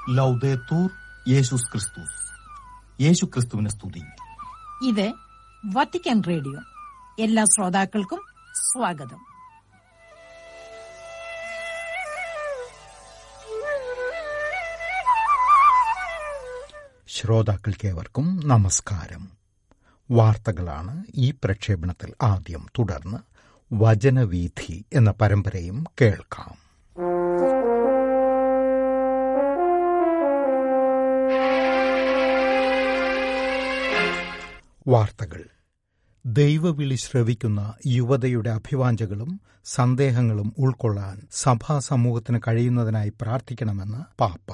ലൗദേത്തൂർ യേശുസ് ക്രിസ്തുസ് യേശു ക്രിസ്തുവിനെ സ്തുതി ഇത് വത്തിക്കാൻ റേഡിയോ എല്ലാ ശ്രോതാക്കൾക്കും സ്വാഗതം ശ്രോതാക്കൾക്കേവർക്കും നമസ്കാരം വാർത്തകളാണ് ഈ പ്രക്ഷേപണത്തിൽ ആദ്യം തുടർന്ന് വചനവീഥി എന്ന പരമ്പരയും കേൾക്കാം വാർത്തകൾ ദൈവവിളി ശ്രവിക്കുന്ന യുവതയുടെ അഭിവാഞ്ചകളും സന്ദേഹങ്ങളും ഉൾക്കൊള്ളാൻ സഭാ സമൂഹത്തിന് കഴിയുന്നതിനായി പ്രാർത്ഥിക്കണമെന്ന് പാപ്പ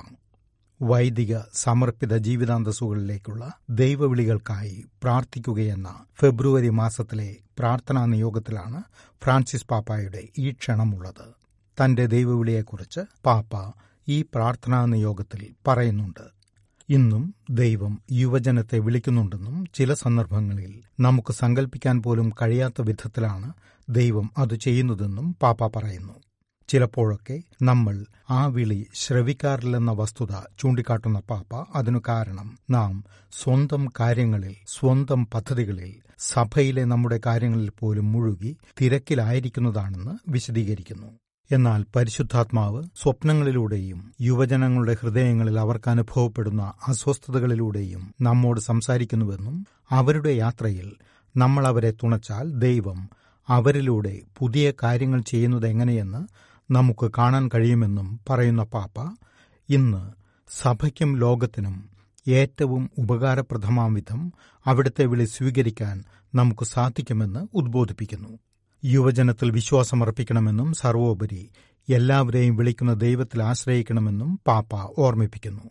വൈദിക സമർപ്പിത ജീവിതാന്തസ്സുകളിലേക്കുള്ള ദൈവവിളികൾക്കായി പ്രാർത്ഥിക്കുകയെന്ന ഫെബ്രുവരി മാസത്തിലെ പ്രാർത്ഥനാ നിയോഗത്തിലാണ് ഫ്രാൻസിസ് പാപ്പായുടെ ഈ ക്ഷണമുള്ളത് തന്റെ ദൈവവിളിയെക്കുറിച്ച് പാപ്പ ഈ പ്രാർത്ഥനാ നിയോഗത്തിൽ പറയുന്നുണ്ട് ഇന്നും ദൈവം യുവജനത്തെ വിളിക്കുന്നുണ്ടെന്നും ചില സന്ദർഭങ്ങളിൽ നമുക്ക് സങ്കല്പിക്കാൻ പോലും കഴിയാത്ത വിധത്തിലാണ് ദൈവം അത് ചെയ്യുന്നതെന്നും പാപ്പ പറയുന്നു ചിലപ്പോഴൊക്കെ നമ്മൾ ആ വിളി ശ്രവിക്കാറില്ലെന്ന വസ്തുത ചൂണ്ടിക്കാട്ടുന്ന പാപ്പ അതിനു കാരണം നാം സ്വന്തം കാര്യങ്ങളിൽ സ്വന്തം പദ്ധതികളിൽ സഭയിലെ നമ്മുടെ കാര്യങ്ങളിൽ പോലും മുഴുകി തിരക്കിലായിരിക്കുന്നതാണെന്ന് വിശദീകരിക്കുന്നു എന്നാൽ പരിശുദ്ധാത്മാവ് സ്വപ്നങ്ങളിലൂടെയും യുവജനങ്ങളുടെ ഹൃദയങ്ങളിൽ അവർക്ക് അനുഭവപ്പെടുന്ന അസ്വസ്ഥതകളിലൂടെയും നമ്മോട് സംസാരിക്കുന്നുവെന്നും അവരുടെ യാത്രയിൽ നമ്മൾ അവരെ തുണച്ചാൽ ദൈവം അവരിലൂടെ പുതിയ കാര്യങ്ങൾ ചെയ്യുന്നത് എങ്ങനെയെന്ന് നമുക്ക് കാണാൻ കഴിയുമെന്നും പറയുന്ന പാപ്പ ഇന്ന് സഭയ്ക്കും ലോകത്തിനും ഏറ്റവും ഉപകാരപ്രദമാം വിധം അവിടുത്തെ വിളി സ്വീകരിക്കാൻ നമുക്ക് സാധിക്കുമെന്ന് ഉദ്ബോധിപ്പിക്കുന്നു യുവജനത്തിൽ വിശ്വാസമർപ്പിക്കണമെന്നും സർവോപരി എല്ലാവരെയും വിളിക്കുന്ന ദൈവത്തിൽ ആശ്രയിക്കണമെന്നും പാപ്പ ഓർമ്മിപ്പിക്കുന്നു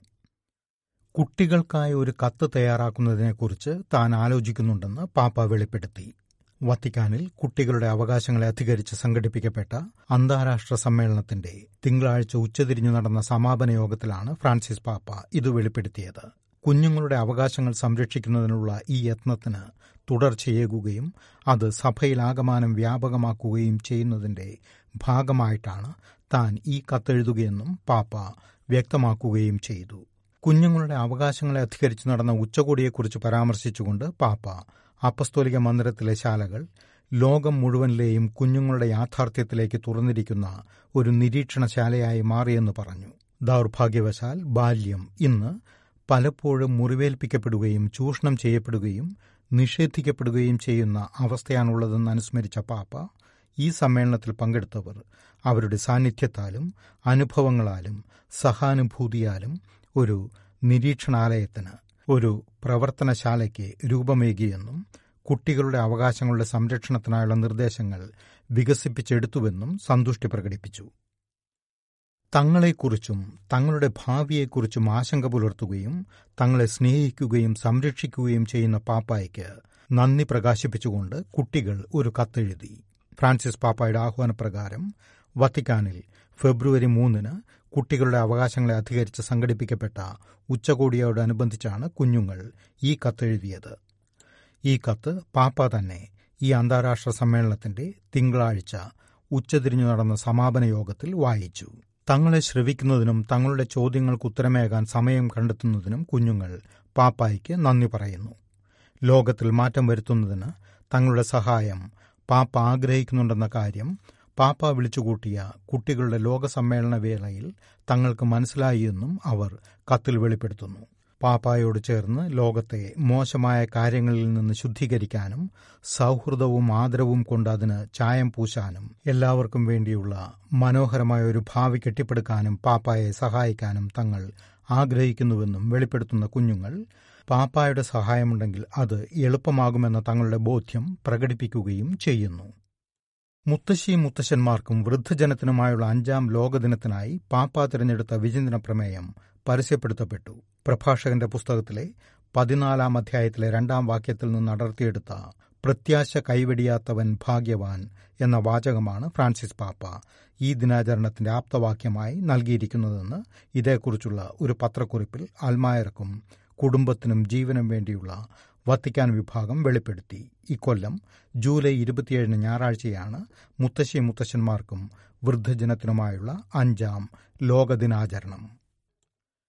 കുട്ടികൾക്കായി ഒരു കത്ത് തയ്യാറാക്കുന്നതിനെക്കുറിച്ച് താൻ ആലോചിക്കുന്നുണ്ടെന്ന് പാപ്പ വെളിപ്പെടുത്തി വത്തിക്കാനിൽ കുട്ടികളുടെ അവകാശങ്ങളെ അധികരിച്ച് സംഘടിപ്പിക്കപ്പെട്ട അന്താരാഷ്ട്ര സമ്മേളനത്തിന്റെ തിങ്കളാഴ്ച ഉച്ചതിരിഞ്ഞു നടന്ന സമാപന യോഗത്തിലാണ് ഫ്രാൻസിസ് പാപ്പ ഇത് വെളിപ്പെടുത്തിയത് കുഞ്ഞുങ്ങളുടെ അവകാശങ്ങൾ സംരക്ഷിക്കുന്നതിനുള്ള ഈ യത്നത്തിന് തുടർച്ചയേകുകയും അത് സഭയിലാകമാനം വ്യാപകമാക്കുകയും ചെയ്യുന്നതിന്റെ ഭാഗമായിട്ടാണ് താൻ ഈ കത്തെഴുതുകയെന്നും പാപ്പ വ്യക്തമാക്കുകയും ചെയ്തു കുഞ്ഞുങ്ങളുടെ അവകാശങ്ങളെ അധികരിച്ച് നടന്ന ഉച്ചകോടിയെക്കുറിച്ച് പരാമർശിച്ചുകൊണ്ട് പാപ്പ അപ്പസ്തോലിക മന്ദിരത്തിലെ ശാലകൾ ലോകം മുഴുവനിലെയും കുഞ്ഞുങ്ങളുടെ യാഥാർത്ഥ്യത്തിലേക്ക് തുറന്നിരിക്കുന്ന ഒരു നിരീക്ഷണശാലയായി മാറിയെന്ന് പറഞ്ഞു ദൗർഭാഗ്യവശാൽ ബാല്യം ഇന്ന് പലപ്പോഴും മുറിവേൽപ്പിക്കപ്പെടുകയും ചൂഷണം ചെയ്യപ്പെടുകയും നിഷേധിക്കപ്പെടുകയും ചെയ്യുന്ന അവസ്ഥയാണുള്ളതെന്ന് അനുസ്മരിച്ച പാപ്പ ഈ സമ്മേളനത്തിൽ പങ്കെടുത്തവർ അവരുടെ സാന്നിധ്യത്താലും അനുഭവങ്ങളാലും സഹാനുഭൂതിയാലും ഒരു നിരീക്ഷണാലയത്തിന് ഒരു പ്രവർത്തനശാലയ്ക്ക് രൂപമേകിയെന്നും കുട്ടികളുടെ അവകാശങ്ങളുടെ സംരക്ഷണത്തിനായുള്ള നിർദ്ദേശങ്ങൾ വികസിപ്പിച്ചെടുത്തുവെന്നും സന്തുഷ്ടി പ്രകടിപ്പിച്ചു തങ്ങളെക്കുറിച്ചും തങ്ങളുടെ ഭാവിയെക്കുറിച്ചും ആശങ്ക പുലർത്തുകയും തങ്ങളെ സ്നേഹിക്കുകയും സംരക്ഷിക്കുകയും ചെയ്യുന്ന പാപ്പായ്ക്ക് നന്ദി പ്രകാശിപ്പിച്ചുകൊണ്ട് കുട്ടികൾ ഒരു കത്തെഴുതി ഫ്രാൻസിസ് പാപ്പായുടെ ആഹ്വാനപ്രകാരം വത്തിക്കാനിൽ ഫെബ്രുവരി മൂന്നിന് കുട്ടികളുടെ അവകാശങ്ങളെ അധികരിച്ച് സംഘടിപ്പിക്കപ്പെട്ട ഉച്ചകോടിയോടനുബന്ധിച്ചാണ് കുഞ്ഞുങ്ങൾ ഈ കത്തെഴുതിയത് ഈ കത്ത് പാപ്പ തന്നെ ഈ അന്താരാഷ്ട്ര സമ്മേളനത്തിന്റെ തിങ്കളാഴ്ച ഉച്ചതിരിഞ്ഞു നടന്ന സമാപന യോഗത്തിൽ വായിച്ചു തങ്ങളെ ശ്രവിക്കുന്നതിനും തങ്ങളുടെ ചോദ്യങ്ങൾക്ക് ഉത്തരമേകാൻ സമയം കണ്ടെത്തുന്നതിനും കുഞ്ഞുങ്ങൾ പാപ്പായ്ക്ക് നന്ദി പറയുന്നു ലോകത്തിൽ മാറ്റം വരുത്തുന്നതിന് തങ്ങളുടെ സഹായം പാപ്പ ആഗ്രഹിക്കുന്നുണ്ടെന്ന കാര്യം പാപ്പ വിളിച്ചുകൂട്ടിയ കുട്ടികളുടെ ലോകസമ്മേളന വേളയിൽ തങ്ങൾക്ക് മനസ്സിലായി എന്നും അവർ കത്തിൽ വെളിപ്പെടുത്തുന്നു പാപ്പായോട് ചേർന്ന് ലോകത്തെ മോശമായ കാര്യങ്ങളിൽ നിന്ന് ശുദ്ധീകരിക്കാനും സൗഹൃദവും ആദരവും കൊണ്ട് അതിന് ചായം പൂശാനും എല്ലാവർക്കും വേണ്ടിയുള്ള മനോഹരമായ ഒരു ഭാവി കെട്ടിപ്പടുക്കാനും പാപ്പായെ സഹായിക്കാനും തങ്ങൾ ആഗ്രഹിക്കുന്നുവെന്നും വെളിപ്പെടുത്തുന്ന കുഞ്ഞുങ്ങൾ പാപ്പായുടെ സഹായമുണ്ടെങ്കിൽ അത് എളുപ്പമാകുമെന്ന തങ്ങളുടെ ബോധ്യം പ്രകടിപ്പിക്കുകയും ചെയ്യുന്നു മുത്തശ്ശി മുത്തശ്ശന്മാർക്കും വൃദ്ധജനത്തിനുമായുള്ള അഞ്ചാം ലോകദിനത്തിനായി പാപ്പ തിരഞ്ഞെടുത്ത വിചിന്തന പ്രമേയം പരസ്യപ്പെടുത്തപ്പെട്ടു പ്രഭാഷകന്റെ പുസ്തകത്തിലെ പതിനാലാം അധ്യായത്തിലെ രണ്ടാം വാക്യത്തിൽ നിന്ന് അടർത്തിയെടുത്ത പ്രത്യാശ കൈവെടിയാത്തവൻ ഭാഗ്യവാൻ എന്ന വാചകമാണ് ഫ്രാൻസിസ് പാപ്പ ഈ ദിനാചരണത്തിന്റെ ആപ്തവാക്യമായി നൽകിയിരിക്കുന്നതെന്ന് ഇതേക്കുറിച്ചുള്ള ഒരു പത്രക്കുറിപ്പിൽ അൽമായർക്കും കുടുംബത്തിനും ജീവനും വേണ്ടിയുള്ള വത്തിക്കാൻ വിഭാഗം വെളിപ്പെടുത്തി ഇക്കൊല്ലം ജൂലൈ ഇരുപത്തിയേഴിന് ഞായറാഴ്ചയാണ് മുത്തശ്ശി മുത്തശ്ശന്മാർക്കും വൃദ്ധജനത്തിനുമായുള്ള അഞ്ചാം ലോകദിനാചരണം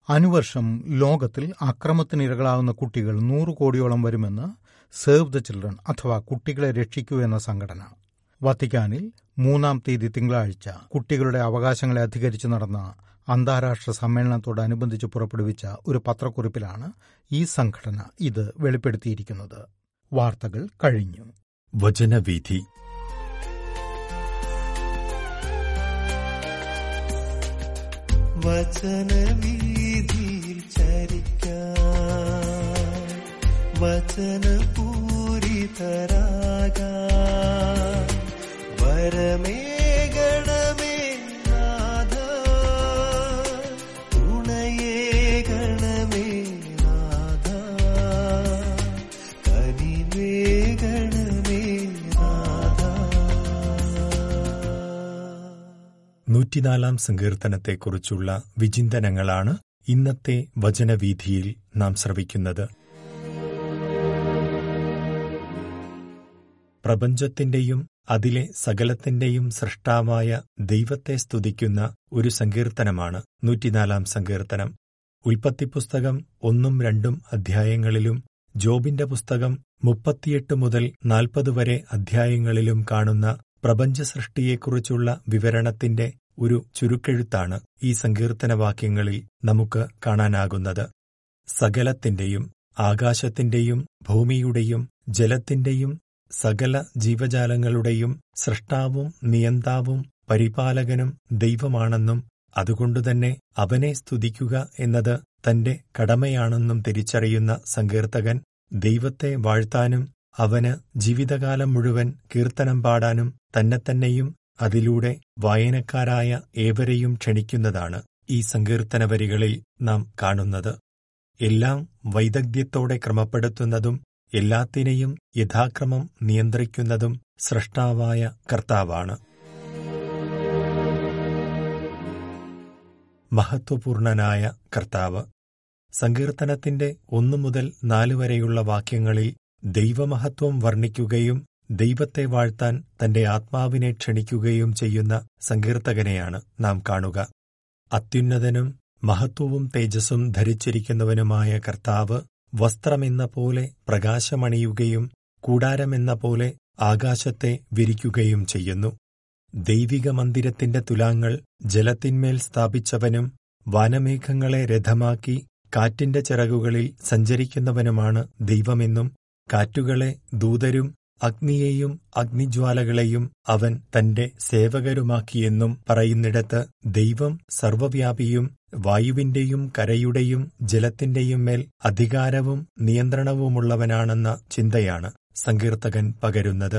അനുവർഷം ലോകത്തിൽ അക്രമത്തിനിരകളാവുന്ന കുട്ടികൾ നൂറ് കോടിയോളം വരുമെന്ന് സേവ് ദ ചിൽഡ്രൻ അഥവാ കുട്ടികളെ രക്ഷിക്കൂ എന്ന സംഘടന വത്തിക്കാനിൽ മൂന്നാം തീയതി തിങ്കളാഴ്ച കുട്ടികളുടെ അവകാശങ്ങളെ അധികരിച്ച് നടന്ന അന്താരാഷ്ട്ര സമ്മേളനത്തോടനുബന്ധിച്ച് പുറപ്പെടുവിച്ച ഒരു പത്രക്കുറിപ്പിലാണ് ഈ സംഘടന ഇത് വെളിപ്പെടുത്തിയിരിക്കുന്നത് വാർത്തകൾ കഴിഞ്ഞു വചനവീഥി വചനവീതിയിൽ ചരിക്കാൻ വചനപൂരിതരാകാൻ വരമേകണമേ നാഥ തുണയേകണമേ നാഥ കനിവേകണമേ നാഥ നൂറ്റിനാലാം സങ്കീർത്തനത്തെക്കുറിച്ചുള്ള വിചിന്തനങ്ങളാണ് ഇന്നത്തെ വചനവീഥിയിൽ നാം ശ്രവിക്കുന്നത് പ്രപഞ്ചത്തിന്റെയും അതിലെ സകലത്തിന്റെയും സൃഷ്ടാവായ ദൈവത്തെ സ്തുതിക്കുന്ന ഒരു സങ്കീർത്തനമാണ് നൂറ്റിനാലാം സങ്കീർത്തനം ഉൽപ്പത്തി പുസ്തകം ഒന്നും രണ്ടും അധ്യായങ്ങളിലും ജോബിന്റെ പുസ്തകം മുപ്പത്തിയെട്ട് മുതൽ നാൽപ്പത് വരെ അധ്യായങ്ങളിലും കാണുന്ന പ്രപഞ്ച സൃഷ്ടിയെക്കുറിച്ചുള്ള വിവരണത്തിന്റെ ഒരു ചുരുക്കെഴുത്താണ് ഈ സങ്കീർത്തനവാക്യങ്ങളിൽ നമുക്ക് കാണാനാകുന്നത് സകലത്തിന്റെയും ആകാശത്തിന്റെയും ഭൂമിയുടെയും ജലത്തിന്റെയും സകല ജീവജാലങ്ങളുടെയും സൃഷ്ടാവും നിയന്താവും പരിപാലകനും ദൈവമാണെന്നും അതുകൊണ്ടുതന്നെ അവനെ സ്തുതിക്കുക എന്നത് തന്റെ കടമയാണെന്നും തിരിച്ചറിയുന്ന സങ്കീർത്തകൻ ദൈവത്തെ വാഴ്ത്താനും അവന് ജീവിതകാലം മുഴുവൻ കീർത്തനം പാടാനും തന്നെത്തന്നെയും അതിലൂടെ വായനക്കാരായ ഏവരെയും ക്ഷണിക്കുന്നതാണ് ഈ സങ്കീർത്തന വരികളിൽ നാം കാണുന്നത് എല്ലാം വൈദഗ്ധ്യത്തോടെ ക്രമപ്പെടുത്തുന്നതും എല്ലാത്തിനെയും യഥാക്രമം നിയന്ത്രിക്കുന്നതും സൃഷ്ടാവായ കർത്താവാണ് മഹത്വപൂർണനായ കർത്താവ് സങ്കീർത്തനത്തിന്റെ ഒന്നു മുതൽ നാല് വരെയുള്ള വാക്യങ്ങളിൽ ദൈവമഹത്വം വർണ്ണിക്കുകയും ദൈവത്തെ വാഴ്ത്താൻ തന്റെ ആത്മാവിനെ ക്ഷണിക്കുകയും ചെയ്യുന്ന സങ്കീർത്തകനെയാണ് നാം കാണുക അത്യുന്നതനും മഹത്വവും തേജസ്സും ധരിച്ചിരിക്കുന്നവനുമായ കർത്താവ് വസ്ത്രമെന്ന പോലെ പ്രകാശമണിയുകയും കൂടാരമെന്ന പോലെ ആകാശത്തെ വിരിക്കുകയും ചെയ്യുന്നു ദൈവിക മന്ദിരത്തിന്റെ തുലാങ്ങൾ ജലത്തിന്മേൽ സ്ഥാപിച്ചവനും വാനമേഘങ്ങളെ രഥമാക്കി കാറ്റിന്റെ ചിറകുകളിൽ സഞ്ചരിക്കുന്നവനുമാണ് ദൈവമെന്നും കാറ്റുകളെ ദൂതരും അഗ്നിയെയും അഗ്നിജ്വാലകളെയും അവൻ തന്റെ സേവകരുമാക്കിയെന്നും പറയുന്നിടത്ത് ദൈവം സർവവ്യാപിയും വായുവിന്റെയും കരയുടെയും ജലത്തിന്റെയും മേൽ അധികാരവും നിയന്ത്രണവുമുള്ളവനാണെന്ന ചിന്തയാണ് സങ്കീർത്തകൻ പകരുന്നത്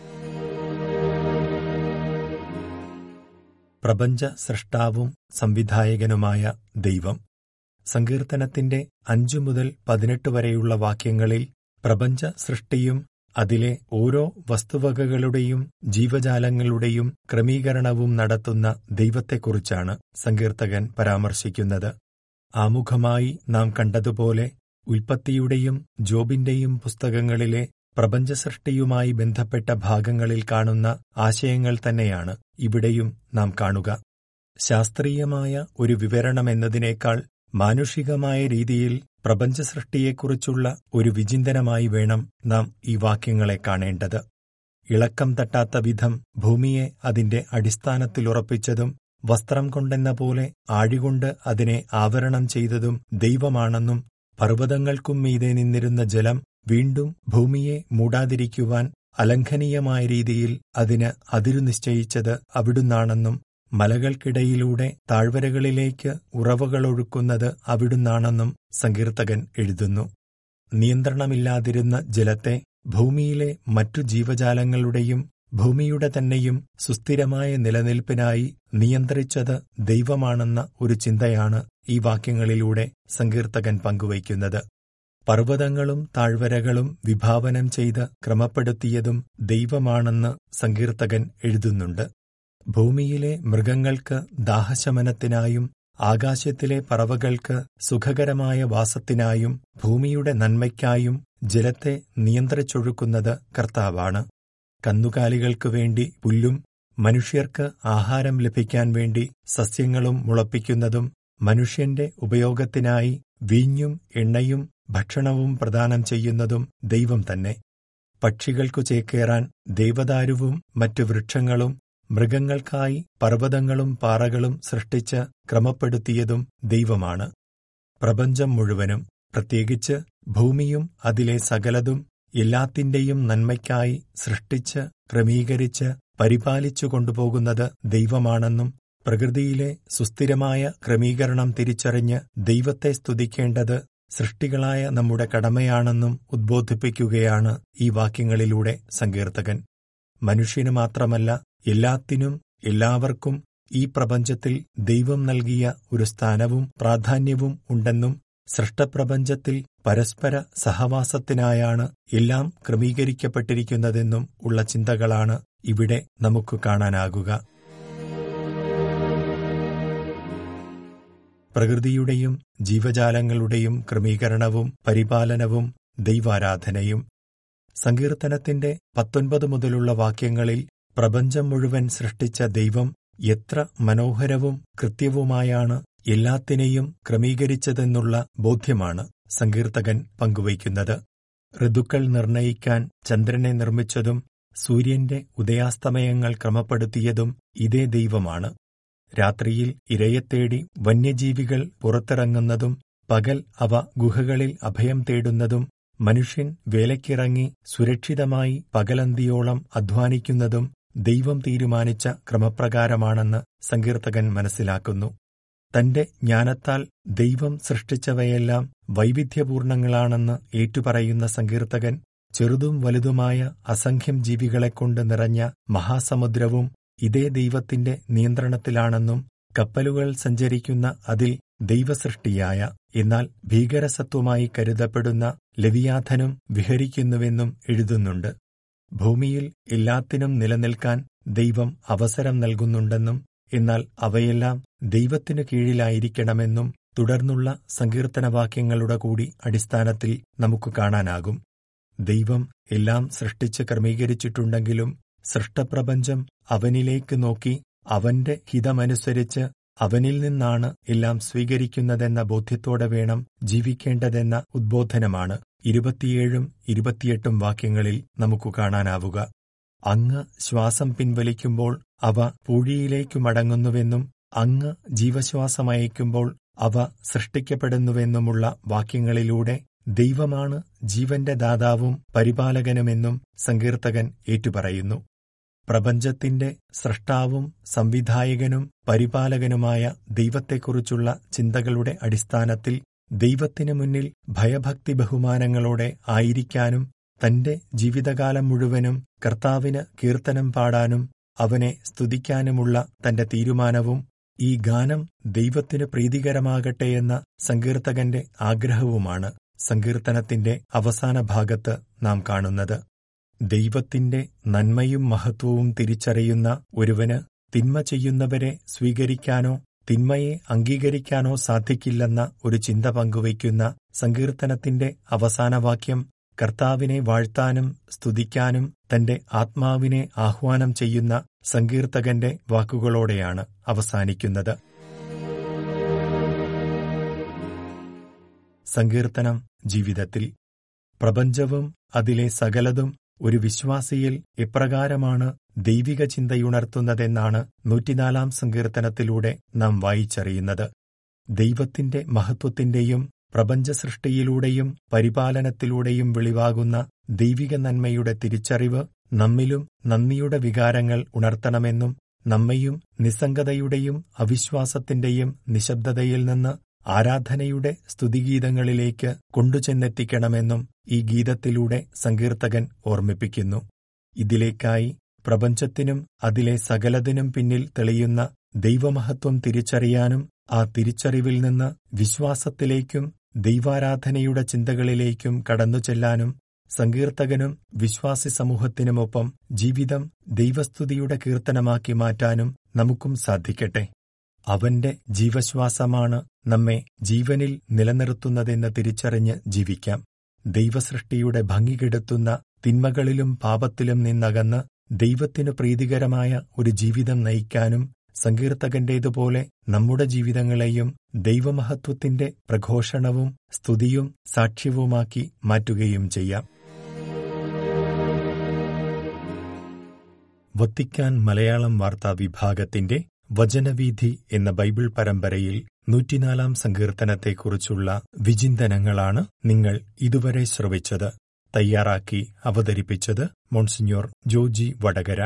പ്രപഞ്ച സൃഷ്ടാവും സംവിധായകനുമായ ദൈവം സങ്കീർത്തനത്തിന്റെ അഞ്ചു മുതൽ പതിനെട്ട് വരെയുള്ള വാക്യങ്ങളിൽ പ്രപഞ്ച സൃഷ്ടിയും അതിലെ ഓരോ വസ്തുവകകളുടെയും ജീവജാലങ്ങളുടെയും ക്രമീകരണവും നടത്തുന്ന ദൈവത്തെക്കുറിച്ചാണ് സങ്കീർത്തകൻ പരാമർശിക്കുന്നത് ആമുഖമായി നാം കണ്ടതുപോലെ ഉൽപ്പത്തിയുടെയും ജോബിന്റെയും പുസ്തകങ്ങളിലെ പ്രപഞ്ച സൃഷ്ടിയുമായി ബന്ധപ്പെട്ട ഭാഗങ്ങളിൽ കാണുന്ന ആശയങ്ങൾ തന്നെയാണ് ഇവിടെയും നാം കാണുക ശാസ്ത്രീയമായ ഒരു വിവരണമെന്നതിനേക്കാൾ മാനുഷികമായ രീതിയിൽ പ്രപഞ്ച സൃഷ്ടിയെക്കുറിച്ചുള്ള ഒരു വിചിന്തനമായി വേണം നാം ഈ വാക്യങ്ങളെ കാണേണ്ടത് ഇളക്കം തട്ടാത്ത വിധം ഭൂമിയെ അതിന്റെ അടിസ്ഥാനത്തിലുറപ്പിച്ചതും വസ്ത്രം കൊണ്ടെന്ന പോലെ ആഴികൊണ്ട് അതിനെ ആവരണം ചെയ്തതും ദൈവമാണെന്നും പർവ്വതങ്ങൾക്കും മീതെ നിന്നിരുന്ന ജലം വീണ്ടും ഭൂമിയെ മൂടാതിരിക്കുവാൻ അലംഘനീയമായ രീതിയിൽ അതിന് അതിരു നിശ്ചയിച്ചത് അവിടുന്നാണെന്നും മലകൾക്കിടയിലൂടെ താഴ്വരകളിലേക്ക് ഉറവകളൊഴുക്കുന്നത് അവിടുന്നാണെന്നും സങ്കീർത്തകൻ എഴുതുന്നു നിയന്ത്രണമില്ലാതിരുന്ന ജലത്തെ ഭൂമിയിലെ മറ്റു ജീവജാലങ്ങളുടെയും ഭൂമിയുടെ തന്നെയും സുസ്ഥിരമായ നിലനിൽപ്പിനായി നിയന്ത്രിച്ചത് ദൈവമാണെന്ന ഒരു ചിന്തയാണ് ഈ വാക്യങ്ങളിലൂടെ സങ്കീർത്തകൻ പങ്കുവയ്ക്കുന്നത് പർവ്വതങ്ങളും താഴ്വരകളും വിഭാവനം ചെയ്ത് ക്രമപ്പെടുത്തിയതും ദൈവമാണെന്ന് സങ്കീർത്തകൻ എഴുതുന്നുണ്ട് ഭൂമിയിലെ മൃഗങ്ങൾക്ക് ദാഹശമനത്തിനായും ആകാശത്തിലെ പറവകൾക്ക് സുഖകരമായ വാസത്തിനായും ഭൂമിയുടെ നന്മയ്ക്കായും ജലത്തെ നിയന്ത്രിച്ചൊഴുക്കുന്നത് കർത്താവാണ് കന്നുകാലികൾക്കു വേണ്ടി പുല്ലും മനുഷ്യർക്ക് ആഹാരം ലഭിക്കാൻ വേണ്ടി സസ്യങ്ങളും മുളപ്പിക്കുന്നതും മനുഷ്യന്റെ ഉപയോഗത്തിനായി വീഞ്ഞും എണ്ണയും ഭക്ഷണവും പ്രദാനം ചെയ്യുന്നതും ദൈവം തന്നെ പക്ഷികൾക്കു ചേക്കേറാൻ ദേവദാരുവും മറ്റു വൃക്ഷങ്ങളും മൃഗങ്ങൾക്കായി പർവ്വതങ്ങളും പാറകളും സൃഷ്ടിച്ച് ക്രമപ്പെടുത്തിയതും ദൈവമാണ് പ്രപഞ്ചം മുഴുവനും പ്രത്യേകിച്ച് ഭൂമിയും അതിലെ സകലതും എല്ലാത്തിന്റെയും നന്മയ്ക്കായി സൃഷ്ടിച്ച് ക്രമീകരിച്ച് പരിപാലിച്ചു കൊണ്ടുപോകുന്നത് ദൈവമാണെന്നും പ്രകൃതിയിലെ സുസ്ഥിരമായ ക്രമീകരണം തിരിച്ചറിഞ്ഞ് ദൈവത്തെ സ്തുതിക്കേണ്ടത് സൃഷ്ടികളായ നമ്മുടെ കടമയാണെന്നും ഉദ്ബോധിപ്പിക്കുകയാണ് ഈ വാക്യങ്ങളിലൂടെ സങ്കീർത്തകൻ മനുഷ്യന് മാത്രമല്ല എല്ലാത്തിനും എല്ലാവർക്കും ഈ പ്രപഞ്ചത്തിൽ ദൈവം നൽകിയ ഒരു സ്ഥാനവും പ്രാധാന്യവും ഉണ്ടെന്നും സൃഷ്ടപ്രപഞ്ചത്തിൽ പരസ്പര സഹവാസത്തിനായാണ് എല്ലാം ക്രമീകരിക്കപ്പെട്ടിരിക്കുന്നതെന്നും ഉള്ള ചിന്തകളാണ് ഇവിടെ നമുക്ക് കാണാനാകുക പ്രകൃതിയുടെയും ജീവജാലങ്ങളുടെയും ക്രമീകരണവും പരിപാലനവും ദൈവാരാധനയും സങ്കീർത്തനത്തിന്റെ പത്തൊൻപത് മുതലുള്ള വാക്യങ്ങളിൽ പ്രപഞ്ചം മുഴുവൻ സൃഷ്ടിച്ച ദൈവം എത്ര മനോഹരവും കൃത്യവുമായാണ് എല്ലാത്തിനെയും ക്രമീകരിച്ചതെന്നുള്ള ബോധ്യമാണ് സങ്കീർത്തകൻ പങ്കുവയ്ക്കുന്നത് ഋതുക്കൾ നിർണയിക്കാൻ ചന്ദ്രനെ നിർമ്മിച്ചതും സൂര്യന്റെ ഉദയാസ്തമയങ്ങൾ ക്രമപ്പെടുത്തിയതും ഇതേ ദൈവമാണ് രാത്രിയിൽ ഇരയെത്തേടി വന്യജീവികൾ പുറത്തിറങ്ങുന്നതും പകൽ അവ ഗുഹകളിൽ അഭയം തേടുന്നതും മനുഷ്യൻ വേലയ്ക്കിറങ്ങി സുരക്ഷിതമായി പകലന്തിയോളം അധ്വാനിക്കുന്നതും ദൈവം തീരുമാനിച്ച ക്രമപ്രകാരമാണെന്ന് സങ്കീർത്തകൻ മനസ്സിലാക്കുന്നു തന്റെ ജ്ഞാനത്താൽ ദൈവം സൃഷ്ടിച്ചവയെല്ലാം വൈവിധ്യപൂർണങ്ങളാണെന്ന് ഏറ്റുപറയുന്ന സങ്കീർത്തകൻ ചെറുതും വലുതുമായ അസംഖ്യം ജീവികളെക്കൊണ്ട് നിറഞ്ഞ മഹാസമുദ്രവും ഇതേ ദൈവത്തിന്റെ നിയന്ത്രണത്തിലാണെന്നും കപ്പലുകൾ സഞ്ചരിക്കുന്ന അതിൽ ദൈവസൃഷ്ടിയായ എന്നാൽ ഭീകരസത്വമായി കരുതപ്പെടുന്ന ലവിയാഥനും വിഹരിക്കുന്നുവെന്നും എഴുതുന്നുണ്ട് ഭൂമിയിൽ എല്ലാത്തിനും നിലനിൽക്കാൻ ദൈവം അവസരം നൽകുന്നുണ്ടെന്നും എന്നാൽ അവയെല്ലാം ദൈവത്തിനു കീഴിലായിരിക്കണമെന്നും തുടർന്നുള്ള സങ്കീർത്തനവാക്യങ്ങളുടെ കൂടി അടിസ്ഥാനത്തിൽ നമുക്ക് കാണാനാകും ദൈവം എല്ലാം സൃഷ്ടിച്ച് ക്രമീകരിച്ചിട്ടുണ്ടെങ്കിലും സൃഷ്ടപ്രപഞ്ചം അവനിലേക്ക് നോക്കി അവന്റെ ഹിതമനുസരിച്ച് അവനിൽ നിന്നാണ് എല്ലാം സ്വീകരിക്കുന്നതെന്ന ബോധ്യത്തോടെ വേണം ജീവിക്കേണ്ടതെന്ന ഉദ്ബോധനമാണ് ഇരുപത്തിയേഴും ഇരുപത്തിയെട്ടും വാക്യങ്ങളിൽ നമുക്ക് കാണാനാവുക അങ്ങ് ശ്വാസം പിൻവലിക്കുമ്പോൾ അവ പൂഴിയിലേക്കു മടങ്ങുന്നുവെന്നും അങ്ങ് ജീവശ്വാസമയക്കുമ്പോൾ അവ സൃഷ്ടിക്കപ്പെടുന്നുവെന്നുമുള്ള വാക്യങ്ങളിലൂടെ ദൈവമാണ് ജീവന്റെ ദാതാവും പരിപാലകനുമെന്നും സങ്കീർത്തകൻ ഏറ്റുപറയുന്നു പ്രപഞ്ചത്തിന്റെ സൃഷ്ടാവും സംവിധായകനും പരിപാലകനുമായ ദൈവത്തെക്കുറിച്ചുള്ള ചിന്തകളുടെ അടിസ്ഥാനത്തിൽ ദൈവത്തിനു മുന്നിൽ ഭയഭക്തി ബഹുമാനങ്ങളോടെ ആയിരിക്കാനും തന്റെ ജീവിതകാലം മുഴുവനും കർത്താവിന് കീർത്തനം പാടാനും അവനെ സ്തുതിക്കാനുമുള്ള തന്റെ തീരുമാനവും ഈ ഗാനം ദൈവത്തിനു പ്രീതികരമാകട്ടെയെന്ന സങ്കീർത്തകന്റെ ആഗ്രഹവുമാണ് സങ്കീർത്തനത്തിന്റെ അവസാന ഭാഗത്ത് നാം കാണുന്നത് ദൈവത്തിന്റെ നന്മയും മഹത്വവും തിരിച്ചറിയുന്ന ഒരുവന് തിന്മ ചെയ്യുന്നവരെ സ്വീകരിക്കാനോ തിന്മയെ അംഗീകരിക്കാനോ സാധിക്കില്ലെന്ന ഒരു ചിന്ത പങ്കുവയ്ക്കുന്ന സങ്കീർത്തനത്തിന്റെ അവസാന വാക്യം കർത്താവിനെ വാഴ്ത്താനും സ്തുതിക്കാനും തന്റെ ആത്മാവിനെ ആഹ്വാനം ചെയ്യുന്ന സങ്കീർത്തകന്റെ വാക്കുകളോടെയാണ് അവസാനിക്കുന്നത് സങ്കീർത്തനം ജീവിതത്തിൽ പ്രപഞ്ചവും അതിലെ സകലതും ഒരു വിശ്വാസിയിൽ എപ്രകാരമാണ് ദൈവിക ചിന്തയുണർത്തുന്നതെന്നാണ് നൂറ്റിനാലാം സങ്കീർത്തനത്തിലൂടെ നാം വായിച്ചറിയുന്നത് ദൈവത്തിന്റെ മഹത്വത്തിന്റെയും പ്രപഞ്ച സൃഷ്ടിയിലൂടെയും പരിപാലനത്തിലൂടെയും വെളിവാകുന്ന ദൈവിക നന്മയുടെ തിരിച്ചറിവ് നമ്മിലും നന്ദിയുടെ വികാരങ്ങൾ ഉണർത്തണമെന്നും നമ്മയും നിസ്സംഗതയുടെയും അവിശ്വാസത്തിന്റെയും നിശബ്ദതയിൽ നിന്ന് ആരാധനയുടെ സ്തുതിഗീതങ്ങളിലേക്ക് കൊണ്ടുചെന്നെത്തിക്കണമെന്നും ഈ ഗീതത്തിലൂടെ സങ്കീർത്തകൻ ഓർമ്മിപ്പിക്കുന്നു ഇതിലേക്കായി പ്രപഞ്ചത്തിനും അതിലെ സകലതിനും പിന്നിൽ തെളിയുന്ന ദൈവമഹത്വം തിരിച്ചറിയാനും ആ തിരിച്ചറിവിൽ നിന്ന് വിശ്വാസത്തിലേക്കും ദൈവാരാധനയുടെ ചിന്തകളിലേക്കും കടന്നുചെല്ലാനും സങ്കീർത്തകനും വിശ്വാസി സമൂഹത്തിനുമൊപ്പം ജീവിതം ദൈവസ്തുതിയുടെ കീർത്തനമാക്കി മാറ്റാനും നമുക്കും സാധിക്കട്ടെ അവന്റെ ജീവശ്വാസമാണ് നമ്മെ ജീവനിൽ നിലനിർത്തുന്നതെന്ന് തിരിച്ചറിഞ്ഞ് ജീവിക്കാം ദൈവസൃഷ്ടിയുടെ ഭംഗി കെടുത്തുന്ന തിന്മകളിലും പാപത്തിലും നിന്നകന്ന് ദൈവത്തിനു പ്രീതികരമായ ഒരു ജീവിതം നയിക്കാനും സങ്കീർത്തകന്റേതുപോലെ നമ്മുടെ ജീവിതങ്ങളെയും ദൈവമഹത്വത്തിന്റെ പ്രഘോഷണവും സ്തുതിയും സാക്ഷ്യവുമാക്കി മാറ്റുകയും ചെയ്യാം വത്തിക്കാൻ മലയാളം വാർത്താ വിഭാഗത്തിന്റെ വചനവീഥി എന്ന ബൈബിൾ പരമ്പരയിൽ നൂറ്റിനാലാം സങ്കീർത്തനത്തെക്കുറിച്ചുള്ള വിചിന്തനങ്ങളാണ് നിങ്ങൾ ഇതുവരെ ശ്രവിച്ചത് തയ്യാറാക്കി അവതരിപ്പിച്ചത് മോൺസിഞ്ഞോർ ജോജി വടകര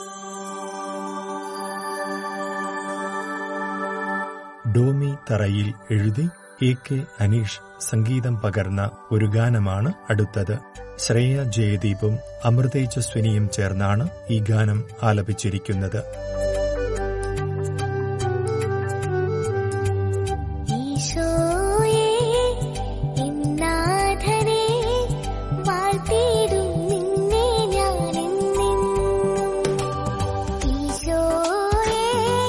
ഡോമി തറയിൽ എഴുതി എ കെ അനീഷ് സംഗീതം പകർന്ന ഒരു ഗാനമാണ് അടുത്തത് ശ്രേയ ജയദീപും അമൃതേജസ്വിനിയും ചേർന്നാണ് ഈ ഗാനം ആലപിച്ചിരിക്കുന്നത് ഈശോയേ ഇന്നാഥനെ വാഴ്ത്തിയിടും നിന്നെ ഞാനെന്നെന്നും ഈശോയേ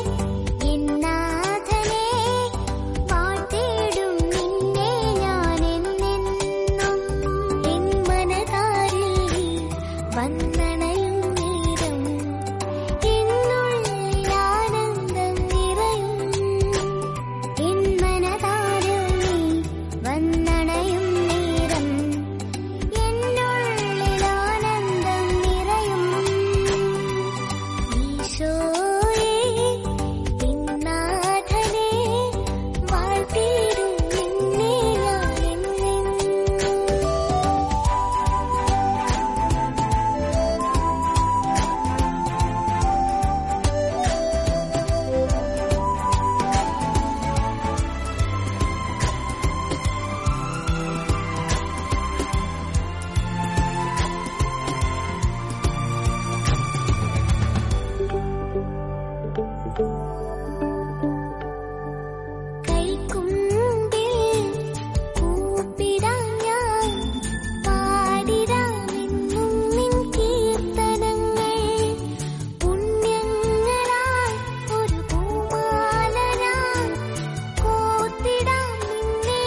ഇന്നാഥനെ വാഴ്ത്തിയിടും നിന്നെ ഞാനെന്നെന്നും എൻ മനതാരിൽ വന്നണയും നേരം എന്നുള്ളിൽ ആനന്ദം നിറയും എൻ മനതാരിൽ നീ വന്നണയും നേരം എന്നുള്ളിൽ ആനന്ദം നിറയും ഈശോയേ ഇന്നാഥനെ വാഴ്ത്തിയിടും നിന്നെ ഞാനെന്നെന്നും കൈക്കുമ്പിൽ കൂപ്പിടാൻ ഞാൻ പാടിടാമെന്നും നിൻ കീർത്തനങ്ങൾ പുണ്യങ്ങളാൽ ഒരു പൂമാല ഞാൻ കോർത്തിടാം നിന്നെ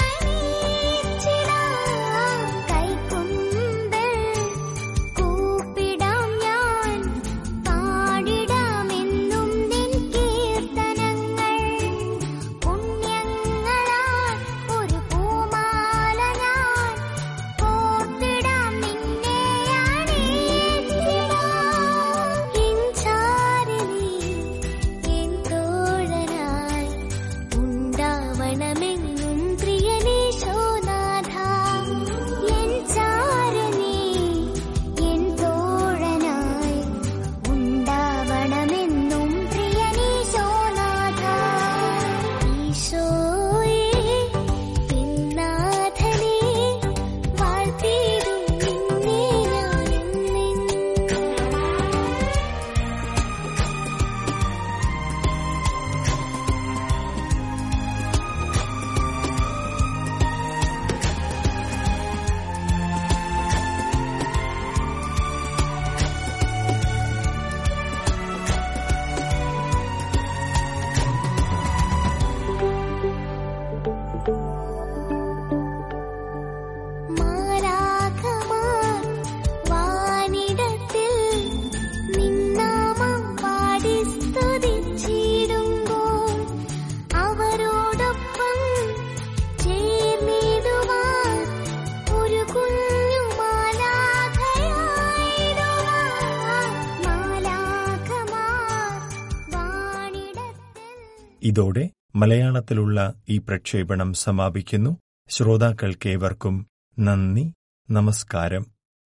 അണിയിച്ചിടാം കൈക്കുമ്പിൽ കൂപ്പിടാം ഞാൻ പാടിടാമെന്നും നിൻ കീർത്തനങ്ങൾ പുണ്യങ്ങളാൽ ഒരു പൂമാല ഞാൻ കോർത്തിടാം നിന്നെ അണിയിച്ചിടാം എൻ ചാരിണി എൻ തോഴനായി ഉണ്ടാവണമെന്നും പ്രിയനീശോനാഥ എൻ ചാരണി എൻ തോഴനായി ഉണ്ടാവണമെന്നും പ്രിയനീശോനാഥ ഈശോയേ പിന്നാഥനെ വാഴ്ത്തിയിടും നിന്നെ ഞാനെന്നെന്നും മാലാഖമാർ വാനിടത്തിൽ നിന്നാമം പാടി സ്തുതിച്ചിടുമ്പോൾ അവരോടൊപ്പം ചേർന്നിടുവാൻ ഒരു കുഞ്ഞു മാലാഖയായിടുവാൻ മാലാഖമാർ വാനിടത്തിൽ ഇതോടെ മലയാളത്തിലുള്ള ഈ പ്രക്ഷേപണം സമാപിക്കുന്നു ശ്രോതാക്കൾക്കേവർക്കും നന്ദി നമസ്കാരം